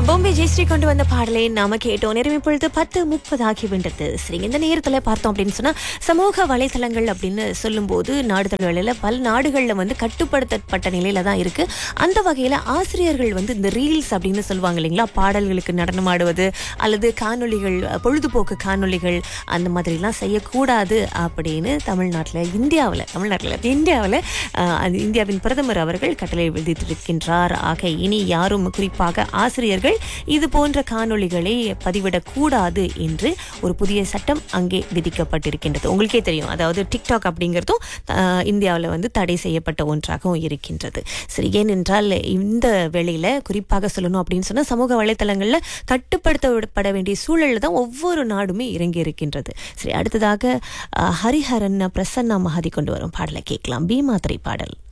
பாம்பே ஜெயஸ்ரீ கொண்டு வந்த பாடலை நாம கேட்டோம் நேரம் இப்பொழுது பத்து முப்பது ஆகிவிட்டது சரி இந்த நேரத்துல பார்த்தோம் அப்படின்னு சொன்னா சமூக வலைத்தளங்கள் அப்படின்னு சொல்லும்போது நாடு தழுவலில் பல நாடுகள்ல வந்து கட்டுப்படுத்தப்பட்ட நிலையில தான் இருக்கு அந்த வகையில ஆசிரியர்கள் வந்து இந்த ரீல்ஸ் அப்படின்னு சொல்லுவாங்க இல்லைங்களா பாடல்களுக்கு நடனம் ஆடுவது அல்லது காணொளிகள் பொழுதுபோக்கு காணொளிகள் அந்த மாதிரிலாம் செய்யக்கூடாது அப்படின்னு தமிழ்நாட்டில் இந்தியாவில் தமிழ்நாட்டில் இந்தியாவில் அது இந்தியாவின் பிரதமர் அவர்கள் கட்டளை விதித்திருக்கின்றார் ஆக இனி யாரும் குறிப்பாக ஆசிரியர்கள் இது போன்ற காணொளிகளை பதிவிடக்கூடாது என்று ஒரு புதிய சட்டம் அங்கே விதிக்கப்பட்டிருக்கின்றது உங்களுக்கே தெரியும் அதாவது டிக்டாக் அப்படிங்கிறதும் ஆஹ், இந்தியாவில் வந்து தடை செய்யப்பட்ட ஒன்றாகவும் இருக்கின்றது சரி ஏனென்றால் இந்த வேளையில குறிப்பாக சொல்லணும் அப்படின்னு சொன்னா சமூக வலைத்தளங்கள்ல கட்டுப்படுத்தப்பட வேண்டிய சூழல்ல தான் ஒவ்வொரு நாடுமே இறங்கி இருக்கின்றது சரி அடுத்ததாக ஆஹ், ஹரிஹரன் பிரசன்னா மகாதி கொண்டு வரும் பாடலை கேட்கலாம் பீமா திரைப்பாடல்